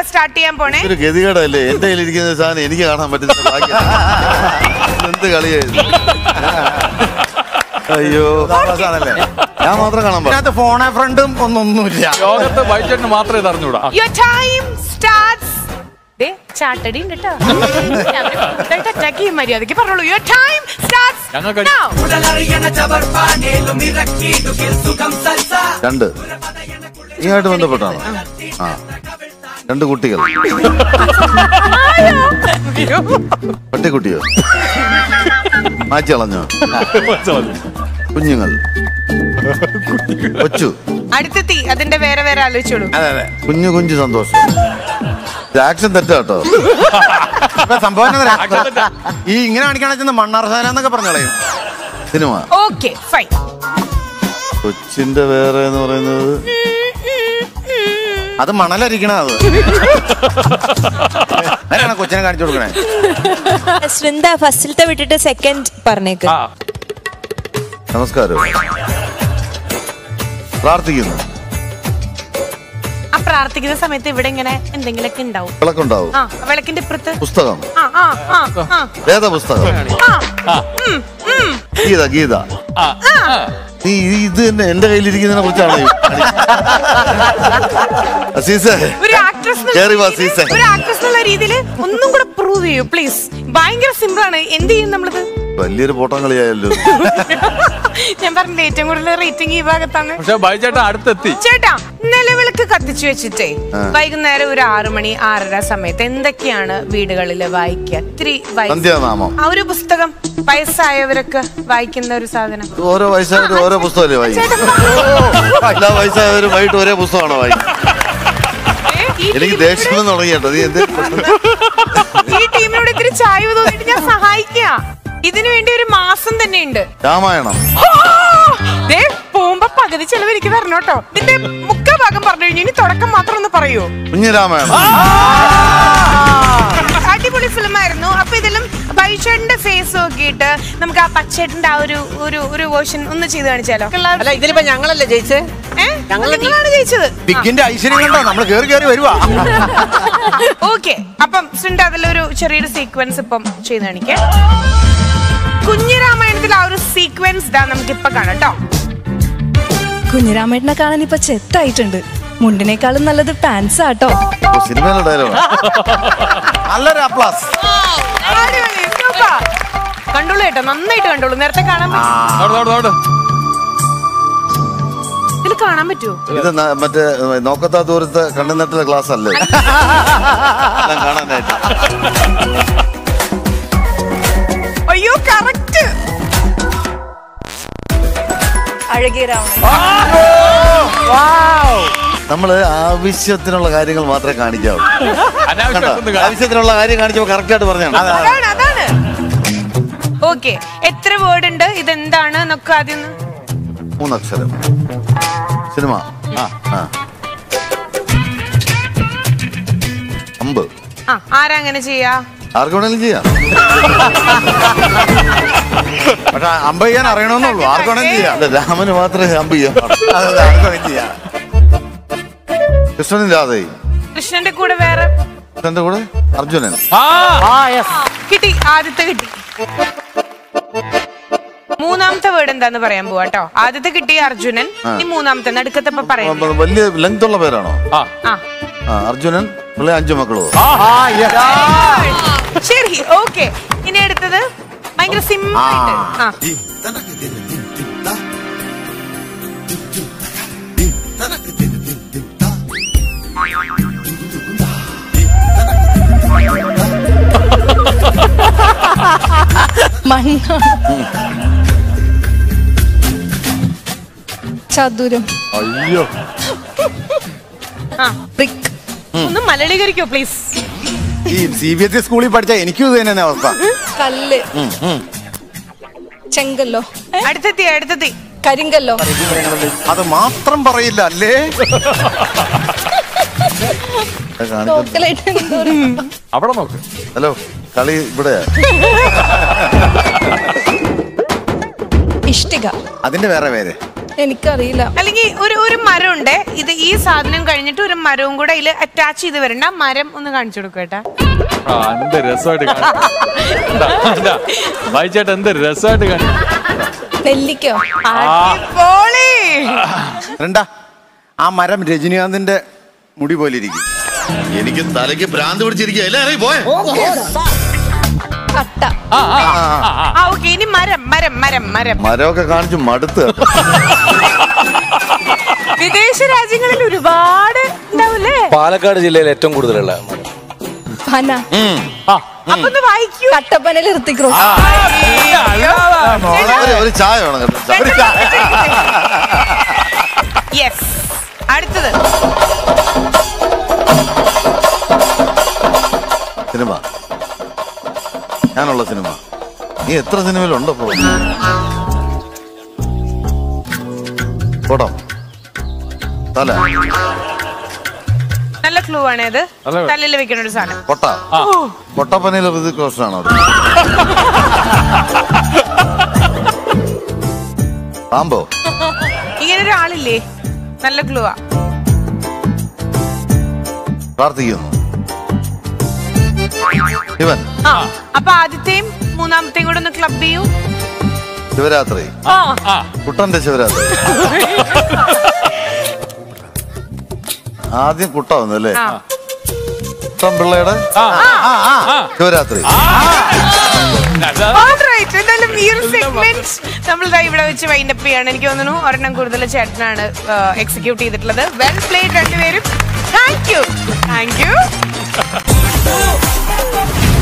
Start ചെയ്യാൻ പോണേ ഒരു ഗതികേടല്ലേ എന്റെ കയ്യിലിരിക്കുന്ന സാധനം എനിക്ക് കാണാൻ പറ്റുന്ന ഭാഗ്യം. എന്ത് കളിയായിരുന്നു അയ്യോ ആണല്ലേ ഞാൻ മാത്രം കാണാൻ പാടില്ല ഇതിനകത്ത് ഫോണെ ഫ്രണ്ടും ഒന്നൊന്നുമില്ല ലോകത്ത് വൈറ്റേട്ടന് മാത്രമേ ഇത് അറിഞ്ഞൂടാ യുവർ ടൈം സ്റ്റാർട്ട്സ് ദേ ചാട്ടടി ഉണ്ട് കേട്ടോ അറ്റാക്ക് ചെയ്യും മര്യാദക്ക് പറഞ്ഞോളൂ യുവർ ടൈം സ്റ്റാർട്ട്സ് ഞങ്ങൾക്ക് നൗ രണ്ട് നീയായിട്ട് ബന്ധപ്പെട്ടാണോ ആ രണ്ട് കുട്ടികൾ പട്ടിക്കുട്ടിയോ മാറ്റി കളഞ്ഞോ കുഞ്ഞുങ്ങൾ കൊച്ചു അടുത്തെത്തി അതിന്റെ വേറെ വേറെ ആലോചിച്ചോളൂ അതെ അതെ കുഞ്ഞു കുഞ്ഞു സന്തോഷം ഇത് ആക്ഷൻ തെറ്റാട്ടോ ഇപ്പൊ സംഭവം എന്നതാ? ഈ ഇങ്ങനെ കാണിക്കണ ചെന്ന് മണ്ണാർസാല എന്നൊക്കെ പറഞ്ഞോളയും സിനിമ ഓക്കെ ഫൈൻ കൊച്ചിന്റെ വേറെ എന്ന് പറയുന്നത് അത് മണലരിക്കണ അത് അങ്ങനെയാണ് കൊച്ചിനെ കാണിച്ചു കൊടുക്കണേ ശൃന്ദ ഫസ്റ്റിലത്തെ വിട്ടിട്ട് സെക്കൻഡ് പറഞ്ഞേക്ക് ആ നമസ്കാരം പ്രാർത്ഥിക്കുന്നു ആ പ്രാർത്ഥിക്കുന്ന സമയത്ത് ഇവിടെ ഇങ്ങനെ എന്തെങ്കിലുമൊക്കെ ഉണ്ടാവും വിളക്കുണ്ടാവും ആ വിളക്കിന്റെ ഇപ്പുറത്ത് പുസ്തകം ആ ആ ആ ആ വേദപുസ്തകം ആ ഉം, ഉം. ഗീത ഗീത ആ നീ ഇത് തന്നെ എന്റെ കയ്യിലിരിക്കുന്നതിനെ കുറിച്ചാണ് ഈ കാണിക്കുന്നത്. അസീസേ ഒരു ആക്ട്രസ് കേറി വാ, സീസൻ. ഒരു ആക്ട്രസ് എന്നുള്ള രീതിയിൽ ഒന്നും കൂടെ പ്രൂവ് ചെയ്യൂ പ്ലീസ് ഭയങ്കര സിമ്പിൾ ആണ് എന്ത് ചെയ്യും നമ്മളിത് വലിയൊരു പോട്ടം കളിയായല്ലോ ഞാൻ പറഞ്ഞില്ലേ ഏറ്റവും കൂടുതൽ റേറ്റിംഗ് ഈ ഭാഗത്താണ് പക്ഷെ ബൈച്ചേട്ടൻ അടുത്തെത്തി ചേട്ടാ നിലവിളക്ക് കത്തിച്ചു വെച്ചിട്ടേ വൈകുന്നേരം ഒരു ആറു മണി ആറര സമയത്ത് എന്തൊക്കെയാണ് വീടുകളിൽ വായിക്കുക ഇത്തിരി വായി- സന്ധ്യാനാമം ആ ഒരു പുസ്തകം വയസ്സായവരൊക്കെ വായിക്കുന്ന ഒരു സാധനം ഇത് ഓരോ വയസ്സായവരും ഓരോ പുസ്തകമല്ലേ വായിക്കും ചേട്ടൻ എല്ലാ വയസ്സായവരും വൈകിട്ട് ഒരേ പുസ്തകമാണോ വായിക്കും ഏ, ഈ എനിക്ക് ദേഷ്യം തുടങ്ങി കേട്ടോ നീ എന്ത് ഈ ടീമിനോട് ഇത്തിരി ചായവ് തോന്നിട്ട് ഞാൻ സഹായിക്കാം ഇതിനു വേണ്ടി ഒരു മാസം തന്നെ ഉണ്ട് രാമായണം ദേ പോകുമ്പോ പകുതി ചെലവ് എനിക്ക് തരണം കേട്ടോ ഇതിന്റെ മുക്കാ ഭാഗം പറഞ്ഞു കഴിഞ്ഞു ഇനി തുടക്കം മാത്രം ഒന്ന് പറയൂ കുഞ്ഞു രാമായണം അടിപൊളി ഫിലിം ആയിരുന്നു അപ്പൊ ഇതിലും ബൈഷേട്ടന്റെ ഫേസ് നോക്കിയിട്ട് നമുക്ക് ആ പച്ചേട്ടന്റെ ആ ഒരു ഒരു ഒരു വേർഷൻ ഒന്ന് ചെയ്ത് കാണിച്ചാലോ അല്ല ഇതിലിപ്പോ ഞങ്ങളല്ലേ ജയിച്ചേ ഏ? നിങ്ങളാണ് ജയിച്ചത് ബിഗിന്റെ ഐശ്വര്യം കണ്ടോ നമ്മൾ കേറി കേറി വരുവാ ഓക്കെ അപ്പം സുണ്ട അതിലൊരു ചെറിയൊരു സീക്വൻസ് ഇപ്പം ചെയ്ത് കാണിക്കേ കുഞ്ഞിരാമായണത്തിൽ ആ ഒരു സീക്വൻസ് ഇതാ നമുക്ക് ഇപ്പൊ കാണാം കേട്ടോ കുഞ്ഞിരാമേട്ടനെ കാണാൻ ഇപ്പൊ ചെത്തായിട്ടുണ്ട് മുണ്ടിനേക്കാളും നല്ലത് പാൻസ് ആട്ടോ ഓ, സിനിമയിലെ ഡയലോഗ് നല്ലൊരു അപ്ലാസ് അടിപൊളി, super. കണ്ടോളൂ കേട്ടോ നന്നായിട്ട് കണ്ടോളൂ നേരത്തെ കാണാൻ പറ്റും അവിടെ അവിടെ അവിടെ ഇതിൽ കാണാൻ പറ്റുമോ ഇത് ന- മറ്റേ ഏ, നോക്കത്താ ദൂരത്തെ കണ്ണുനട്ടിലെ ക്ലാസ് അല്ലേ എല്ലാം കാണാനായിട്ട് അയ്യോ കറക്റ്റ് അഴകിയ രാവണൻ നമ്മള് ആവശ്യത്തിനുള്ള കാര്യങ്ങൾ മാത്രമേ കാണിക്കാവൂ കണ്ടോ? അനാവശ്യം കാണാം ആവശ്യത്തിനുള്ള കാര്യം കാണിച്ചപ്പോ കറക്റ്റ് ആയിട്ട് പറഞ്ഞാണ് അതാണ് അതാണ് ഓക്കെ എത്ര വേർഡ് ഉണ്ട് ഇതെന്താണ് എന്നൊക്കെ ആദ്യം ഒന്ന് മൂന്നക്ഷരം സിനിമ ആ. ആ അമ്പ് ആ ആരാ അങ്ങനെ ചെയ്യാ ആർക്ക് വേണേലും ചെയ്യാം പക്ഷെ അമ്പ ചെയ്യാൻ അറിയണമെന്നുള്ളൂ ആർക്ക് വേണമെങ്കിലും ചെയ്യാം അല്ല രാമന് മാത്രമേ അമ്പ് ചെയ്യാൻ പാടുള്ളൂ. അതെ, അതെ, ആർക്ക് വേണമെങ്കിലും ചെയ്യാം കൃഷ്ണനും രാധയും കൃഷ്ണന്റെ കൂടെ വേറെ കൃഷ്ണന്റെ കൂടെ അർജുനൻ ആ കിട്ടി ആദ്യത്തെ കിട്ടി മൂന്നാമത്തെ വേർഡ് എന്താന്ന് പറയാൻ പോവാ കേട്ടോ ആദ്യത്തെ കിട്ടി അർജുനൻ ഇനി മൂന്നാമത്തെ നടുക്കത്തെ ഇപ്പൊ പറയാം വ- വലിയ ലെങ്ത് ഉള്ള പേരാണോ ആ ആ ആ അർജുനൻ പിള്ളേ അഞ്ചു മക്കളോ ശരി ഓക്കെ ഇനി അടുത്തത് ഭയങ്കര സിമ്പിൾ ആയിട്ട് ആ മണ്ണ ചതുരം അയ്യോ ആ ബ്രിക്ക് ഒന്ന് മലയാളീകരിക്കോ പ്ലീസ് ഈ സി ബി എസ് ഇ സ്കൂളിൽ പഠിച്ച എനിക്കും ഇത് തന്നെ അവസ്ഥ കല്ല് ചെങ്കല്ലോ ഏ? അടുത്തെത്തി അടുത്തെത്തി കരിങ്കല്ലോ അത് മാത്രം പറയില്ല അല്ലേ അത് കാണിക്കുന്നു. ലോക്കലായിട്ട് എന്തോ ഒരു- അവിടെ നോക്ക് ഹലോ കളി ഇവിടെയാ ഇഷ്ടിക അതിന്റെ വേറെ പേര് എനിക്കറിയില്ല അല്ലെങ്കിൽ ഒരു ഒരു മരം ഉണ്ട് ഇത് ഈ സാധനം കഴിഞ്ഞിട്ട് ഒരു മരവും കൂടെ ഇതിൽ അറ്റാച്ച് ചെയ്ത് വരണ്ട ആ മരം ഒന്ന് കാണിച്ചു കൊടുക്കും കേട്ടാ ആ എന്ത് രസമായിട്ട് വായിച്ചേട്ടാ എന്ത് രസമായിട്ട് കാണി നെല്ലിക്കോ അടിപൊളി. രണ്ടാ ആ മരം രജനീകാന്തിന്റെ മുടി പോലെ ഇരിക്കും എനിക്ക് തലയ്ക്ക് ഭ്രാന്ത് പിടിച്ചിരിക്കുക എല്ലാവരും പോയെ കട്ട ആ ആ, ആ, ആ. ആ ഓക്കെ ഇനി മരം മരം മരം മരം മരമൊക്കെ കാണിച്ച് മടുത്ത് കേട്ടോ. വിദേശ രാജ്യങ്ങളിൽ ഒരുപാട് ഉണ്ടാവൂലേ പാലക്കാട് ജില്ലയിൽ ഏറ്റവും കൂടുതലുള്ള മരം പന ആ, അപ്പൊ ഒന്ന് വായിക്കൂ കട്ടപ്പനയിൽ ഋത്തിക് ഒരു- ഒരു ചായ വേണം കേട്ടോ ചായ. യെസ് അടുത്തത് സിനിമ ഞാനുള്ള സിനിമ നീ എത്ര സിനിമയിലുണ്ടോ ഇപ്പോ കോടം തല നല്ല ക്ലൂ ആണ് ഇത് നല്ല- തലയിൽ വെക്കുന്ന ഒരു സാധനം കൊട്ട ആ. കൊട്ടപ്പനയിലെ ഋതിക് റോഷനാണോ അത് പാമ്പോ ഇങ്ങനെ ഒരാളില്ലേ നല്ല ക്ലൂ ആ പ്രാർത്ഥിക്കുന്നു ഇവൻ ആ അപ്പൊ ആദ്യത്തെയും മൂന്നാമത്തെയും കൂടെ ഒന്ന് ക്ലബ് ചെയ്യൂ ശിവരാത്രി ആ ആ കുട്ടന്റെ ശിവരാത്രി ആദ്യം കുട്ട വന്നു അല്ലേ ആ. കുട്ടൻ പിള്ളയുടെ ആ ആ ശിവരാത്രി അതാ. Alright, എന്തായാലും ഈ ഒരു സെഗ്മെന്റ് നമ്മൾ ദാ ഇവിടെ വെച്ച് വൈൻഡപ്പ് ചെയ്യാണ് എനിക്ക് തോന്നുന്നു ഒരെണ്ണം കൂടുതൽ ചേട്ടനാണ് എക്സിക്യൂട്ട് ചെയ്തിട്ടുള്ളത് വെൽ പ്ലേഡ് രണ്ടുപേരും താങ്ക് യു താങ്ക് യു